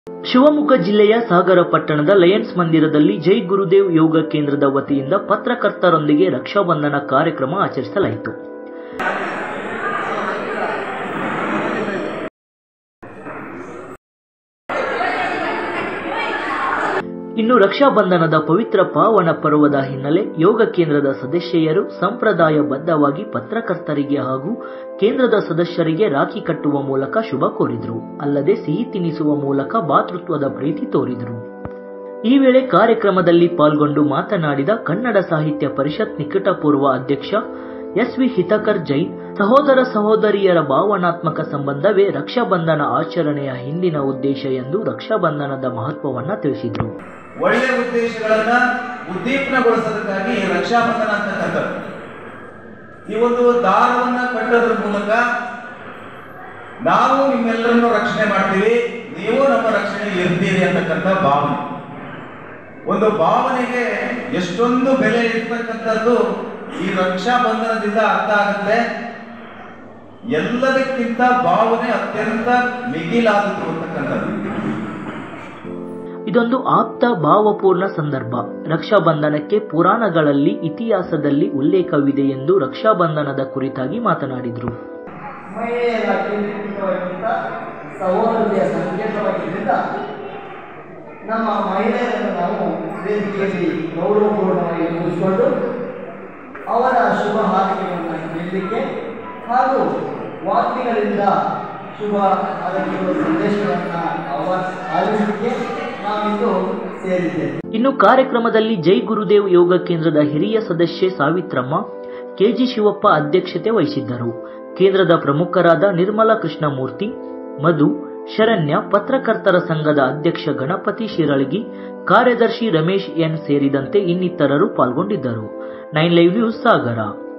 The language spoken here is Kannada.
ಶಿವಮೊಗ್ಗ ಜಿಲ್ಲೆಯ ಸಾಗರ ಪಟ್ಟಣದ ಲಯನ್ಸ್ ಮಂದಿರದಲ್ಲಿ ಜೈ ಗುರುದೇವ್ ಯೋಗ ಕೇಂದ್ರದ ವತಿಯಿಂದ ಪತ್ರಕರ್ತರೊಂದಿಗೆ ರಕ್ಷಾಬಂಧನ ಕಾರ್ಯಕ್ರಮ ಆಚರಿಸಲಾಯಿತು ಇನ್ನು ರಕ್ಷಾಬಂಧನದ ಪವಿತ್ರ ಪಾವನ ಪರ್ವದ ಹಿನ್ನೆಲೆ ಯೋಗ ಕೇಂದ್ರದ ಸದಸ್ಯೆಯರು ಸಂಪ್ರದಾಯಬದ್ಧವಾಗಿ ಪತ್ರಕರ್ತರಿಗೆ ಹಾಗೂ ಕೇಂದ್ರದ ಸದಸ್ಯರಿಗೆ ರಾಖಿ ಕಟ್ಟುವ ಮೂಲಕ ಶುಭ ಕೋರಿದರು ಅಲ್ಲದೆ ಸಿಹಿ ತಿನ್ನಿಸುವ ಮೂಲಕ ಭಾತೃತ್ವದ ಪ್ರೀತಿ ತೋರಿದರು ಈ ವೇಳೆ ಕಾರ್ಯಕ್ರಮದಲ್ಲಿ ಪಾಲ್ಗೊಂಡು ಮಾತನಾಡಿದ ಕನ್ನಡ ಸಾಹಿತ್ಯ ಪರಿಷತ್ ನಿಕಟಪೂರ್ವ ಅಧ್ಯಕ್ಷ ಎಸ್ ವಿ ಹಿತಕರ್ ಜೈನ್ ಸಹೋದರ ಸಹೋದರಿಯರ ಭಾವನಾತ್ಮಕ ಸಂಬಂಧವೇ ರಕ್ಷಾಬಂಧನ ಆಚರಣೆಯ ಹಿಂದಿನ ಉದ್ದೇಶ ಎಂದು ರಕ್ಷಾಬಂಧನದ ಮಹತ್ವವನ್ನ ತಿಳಿಸಿದರು ಒಳ್ಳೆ ಉದ್ದೇಶಗಳನ್ನ ಉದ್ದೀಪನಗೊಳಿಸೋದಕ್ಕಾಗಿ ಈ ರಕ್ಷಾಬಂಧನ ಅಂತಕ್ಕಂಥದ್ದು ಈ ಒಂದು ದಾರವನ್ನ ಕಟ್ಟೋದ್ರ ಮೂಲಕ ನಾವು ನಿಮ್ಮೆಲ್ಲರನ್ನು ರಕ್ಷಣೆ ಮಾಡ್ತೀವಿ ನೀವು ನಮ್ಮ ರಕ್ಷಣೆ ಇರ್ತೀರಿ ಅಂತಕ್ಕಂಥ ಭಾವನೆ ಒಂದು ಭಾವನೆಗೆ ಎಷ್ಟೊಂದು ಬೆಲೆ ಇರ್ತಕ್ಕಂಥದ್ದು ಈ ರಕ್ಷಾಬಂಧನದಿಂದ ಅರ್ಥ ಆಗುತ್ತೆ ಎಲ್ಲದಕ್ಕಿಂತ ಭಾವನೆ ಅತ್ಯಂತ ಮಿಗಿಲಾದದ್ದು ಅಂತಕ್ಕಂಥದ್ದು ಇದೊಂದು ಆಪ್ತ ಭಾವಪೂರ್ಣ ಸಂದರ್ಭ ರಕ್ಷಾಬಂಧನಕ್ಕೆ ಪುರಾಣಗಳಲ್ಲಿ ಇತಿಹಾಸದಲ್ಲಿ ಉಲ್ಲೇಖವಿದೆ ಎಂದು ರಕ್ಷಾಬಂಧನದ ಕುರಿತಾಗಿ ಮಾತನಾಡಿದರು ಮಹಿಳೆಯರ ಕೇಂದ್ರೀಕೃತವಾಗಿದ್ದ ಸಹೋದರಿಯ ಸಂಕೇತವಾಗಿದ್ದರಿಂದ ನಮ್ಮ ಮಹಿಳೆಯರನ್ನು ನಾವು ವೇದಿಕೆಯಲ್ಲಿ ಗೌರವಪೂರ್ಣವಾಗಿ ಕೂರಿಸಿಕೊಂಡು ಅವರ ಶುಭ ಹಾರೈಕೆಯನ್ನು ನೀಡಲಿಕ್ಕೆ ಹಾಗೂ ವಾಕ್ಯಗಳಿಂದ ಶುಭ ಹಾರೈಕೆಗಳ ಸಂದೇಶಗಳನ್ನು ಆವಾಸ್ ಆಲಿಸಲಿಕ್ಕೆ ನಾವಿಂದು ಸೇರಿದ್ದೇವೆ ಇನ್ನು ಕಾರ್ಯಕ್ರಮದಲ್ಲಿ ಜೈ ಗುರುದೇವ್ ಯೋಗ ಕೇಂದ್ರದ ಹಿರಿಯ ಸದಸ್ಯೆ ಸಾವಿತ್ರಮ್ಮ ಕೆಜಿ ಶಿವಪ್ಪ ಅಧ್ಯಕ್ಷತೆ ವಹಿಸಿದ್ದರು ಕೇಂದ್ರದ ಪ್ರಮುಖರಾದ ನಿರ್ಮಲಾ ಕೃಷ್ಣಮೂರ್ತಿ ಮಧು ಶರಣ್ಯ ಪತ್ರಕರ್ತರ ಸಂಘದ ಅಧ್ಯಕ್ಷ ಗಣಪತಿ ಶಿರಳಗಿ ಕಾರ್ಯದರ್ಶಿ ರಮೇಶ್ ಎನ್ ಸೇರಿದಂತೆ ಇನ್ನಿತರರು ಪಾಲ್ಗೊಂಡಿದ್ದರು ನೈನ್ ಲೈವ್ ನ್ಯೂಸ್ ಸಾಗರ